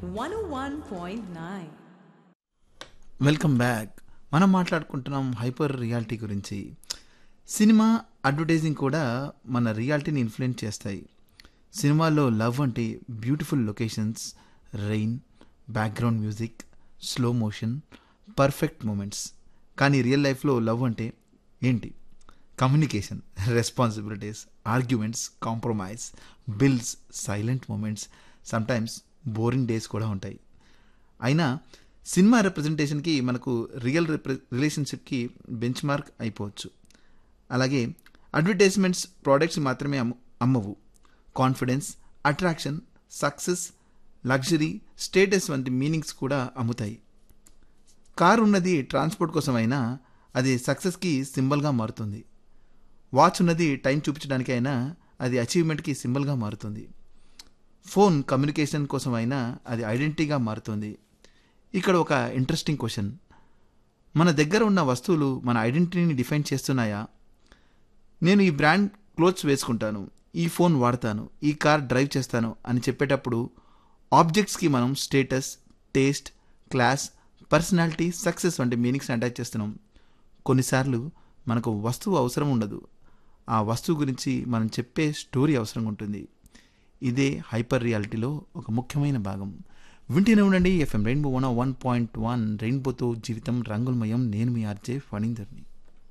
101.9. Welcome back మనం మాట్లాడుకుంటున్నాం hyper reality గురించి సినిమా అడ్వర్టైజింగ్ కూడా మన రియాలిటీని ఇన్ఫ్లుయెన్స్ చేస్తాయి సినిమాల్లో లవ్ అంటే beautiful locations rain background music slow motion perfect moments కానీ రియల్ లైఫ్లో లవ్ అంటే ఏంటి communication responsibilities arguments compromise bills silent moments sometimes boring days కూడా ఉంటాయి అయినా సినిమా రిప్రజెంటేషన్కి మనకు రియల్ రిప్ర రిలేషన్షిప్కి బెంచ్ మార్క్ అయిపోవచ్చు అలాగే అడ్వర్టైజ్మెంట్స్ ప్రోడక్ట్స్ మాత్రమే అమ్ము అమ్మవు confidence attraction success luxury status వంటి మీనింగ్స్ కూడా అమ్ముతాయి కార్ ఉన్నది ట్రాన్స్పోర్ట్ కోసం అయినా అది సక్సెస్కి సింబల్గా మారుతుంది వాచ్ ఉన్నది టైం చూపించడానికి అయినా అది అచీవ్మెంట్కి సింబల్గా మారుతుంది ఫోన్ కమ్యూనికేషన్ కోసం అయినా అది ఐడెంటిటీగా మారుతుంది ఇక్కడ ఒక ఇంట్రెస్టింగ్ క్వశ్చన్ మన దగ్గర ఉన్న వస్తువులు మన ఐడెంటిటీని డిఫైన్ చేస్తున్నాయా నేను ఈ బ్రాండ్ క్లోత్స్ వేసుకుంటాను ఈ ఫోన్ వాడతాను ఈ కార్ డ్రైవ్ చేస్తాను అని చెప్పేటప్పుడు ఆబ్జెక్ట్స్కి మనం status taste class personality success వంటి మీనింగ్స్ అటాచ్ చేస్తున్నాం కొన్నిసార్లు మనకు వస్తువు అవసరం ఉండదు ఆ వస్తువు గురించి మనం చెప్పే స్టోరీ అవసరం ఉంటుంది ఇదే హైపర్ రియాలిటీలో ఒక ముఖ్యమైన భాగం వింటూనే ఉండండి FM rainbow one one point one రెయిన్బోతో జీవితం రంగులమయం నేను మీ ఆర్జే ఫణీందర్ని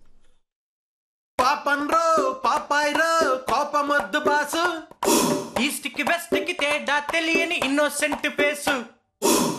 పాపన్రో పాపాయ్రో కోపమొద్దు బాసు ఈస్ట్ కి వెస్ట్ కి తేడా తెలియని ఇన్నోసెంట్ ఫేసు